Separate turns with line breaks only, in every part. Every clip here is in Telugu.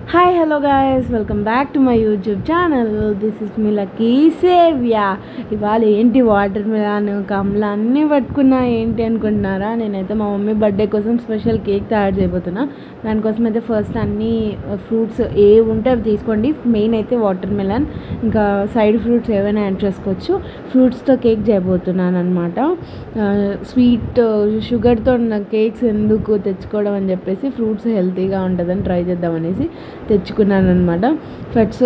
hi hello guys welcome back to my YouTube channel this is me Lucky Sevya ఇవాళ ఏంటి వాటర్ మిలాన్ కమల అన్నీ పట్టుకున్నా ఏంటి అనుకుంటున్నారా నేనైతే మా మమ్మీ బర్త్డే కోసం స్పెషల్ కేక్ తయారు చేయబోతున్నా దానికోసం అయితే ఫస్ట్ అన్ని ఫ్రూట్స్ ఏ ఉంటే అవి తీసుకోండి మెయిన్ అయితే వాటర్ మిలాన్ ఇంకా సైడ్ ఫ్రూట్స్ ఏవైనా యాడ్ చేసుకోవచ్చు ఫ్రూట్స్తో కేక్ చేయబోతున్నాను అనమాట స్వీట్ షుగర్తో ఉన్న కేక్స్ ఎందుకు తెచ్చుకోవడం అని చెప్పేసి ఫ్రూట్స్ హెల్తీగా ఉంటుందని ట్రై చేద్దామనేసి తెచ్చుకున్నాను అనమాట ఫట్స్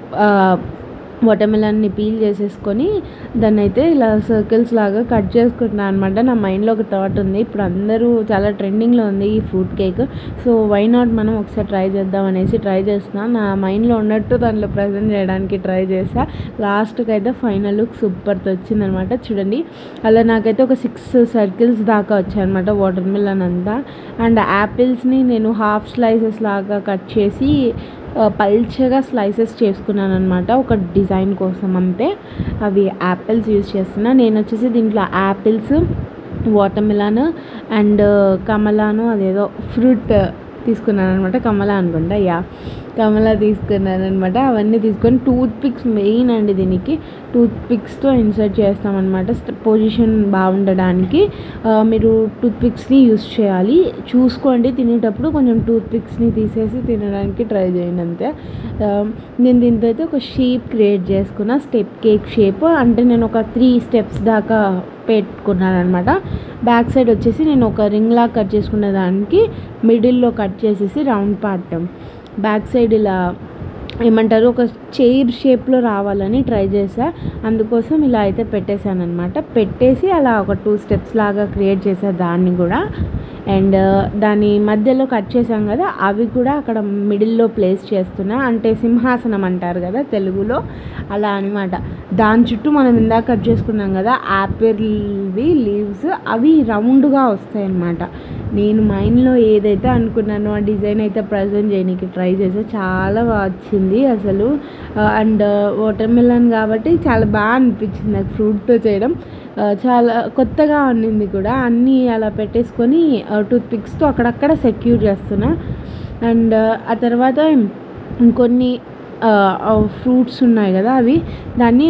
వాటర్మెలన్ని పీల్ చేసేసుకొని దాన్ని అయితే ఇలా సర్కిల్స్ లాగా కట్ చేసుకుంటున్నాను అనమాట నా మైండ్లో ఒక థాట్ ఉంది ఇప్పుడు అందరూ చాలా ట్రెండింగ్లో ఉంది ఈ fruit cake so why not మనం ఒకసారి ట్రై చేద్దాం అనేసి ట్రై చేస్తున్నా నా మైండ్లో ఉన్నట్టు దాంట్లో ప్రజెంట్ చేయడానికి ట్రై చేసా లాస్ట్కి అయితే ఫైనల్ లుక్ సూపర్ వచ్చిందనమాట చూడండి అలా నాకైతే ఒక సిక్స్ సర్కిల్స్ దాకా వచ్చాయన్నమాట వాటర్ మిలన్ అంతా అండ్ యాపిల్స్ని నేను హాఫ్ స్లైసెస్ లాగా కట్ చేసి ఆ, పల్చగా స్లైసెస్ చేసుకున్నాను అనమాట ఒక డిజైన్ కోసం అంతే అవి యాపిల్స్ యూజ్ చేస్తున్నా నేను వచ్చేసి దీంట్లో యాపిల్స్ వాటర్ మిలాన్ అండ్ కమలాను అదేదో ఫ్రూట్ తీసుకున్నాను అనమాట కమలా అనుకుంటా యా కమలా తీసుకున్నాను అనమాట అవన్నీ తీసుకొని టూత్ పిక్స్ మెయిన్ అండి దీనికి టూత్ పిక్స్తో ఇన్సర్ట్ చేస్తామన్నమాట పొజిషన్ బాగుండడానికి ఆ, మీరు టూత్ పిక్స్ని యూస్ చేయాలి చూసుకోండి తినేటప్పుడు కొంచెం టూత్ పిక్స్ని తీసేసి తినడానికి ట్రై చేయండి అంతే ఆ, నేను దీంతో అయితే ఒక షేప్ క్రియేట్ చేసుకున్న స్టెప్ కేక్ షేప్ అంటే నేను ఒక త్రీ స్టెప్స్ దాకా పెట్టుకున్నాను అనమాట బ్యాక్ సైడ్ వచ్చేసి నేను ఒక రింగ్ లా కట్ చేసుకునే దానికి మిడిల్లో కట్ చేసేసి రౌండ్ పార్ట్ బ్యాక్ సైడ్ ఇలా ఏమంటారు ఒక చైర్ షేప్లో రావాలని ట్రై చేసా అందుకోసం ఇలా అయితే పెట్టేశాను అనమాట పెట్టేసి అలా ఒక టూ స్టెప్స్ లాగా క్రియేట్ చేసా దాన్ని కూడా అండ్ దాని మధ్యలో కట్ చేసాం కదా అవి కూడా అక్కడ మిడిల్లో ప్లేస్ చేస్తున్నా అంటే సింహాసనం అంటారు కదా తెలుగులో అలా అనమాట దాని చుట్టూ మనం ఇందాక కట్ చేసుకున్నాం కదా యాపిల్వి లీవ్స్ అవి రౌండ్గా వస్తాయి అన్నమాట నేను మైండ్లో ఏదైతే అనుకున్నానో ఆ డిజైన్ అయితే ప్రజెంట్ చేయడానికి ట్రై చేసా చాలా బాగా వచ్చింది అసలు అండ్ వాటర్ మిలన్ కాబట్టి చాలా బాగా అనిపించింది నాకు ఫ్రూట్తో చేయడం ఆ, చాలా కొత్తగా ఉన్నింది కూడా అన్నీ అలా పెట్టేసుకొని టూత్ పిక్స్తో అక్కడక్కడ సెక్యూర్ చేస్తున్నా అండ్ ఆ తర్వాత ఇంకొన్ని ఫ్రూట్స్ ఉన్నాయి కదా అవి దాన్ని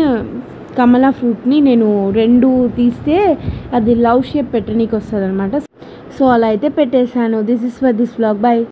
కమలా ఫ్రూట్ని నేను రెండు తీస్తే అది లవ్ షేప్ పెట్టనీకి వస్తుంది అనమాట సో అలా అయితే పెట్టేశాను this is for this blog by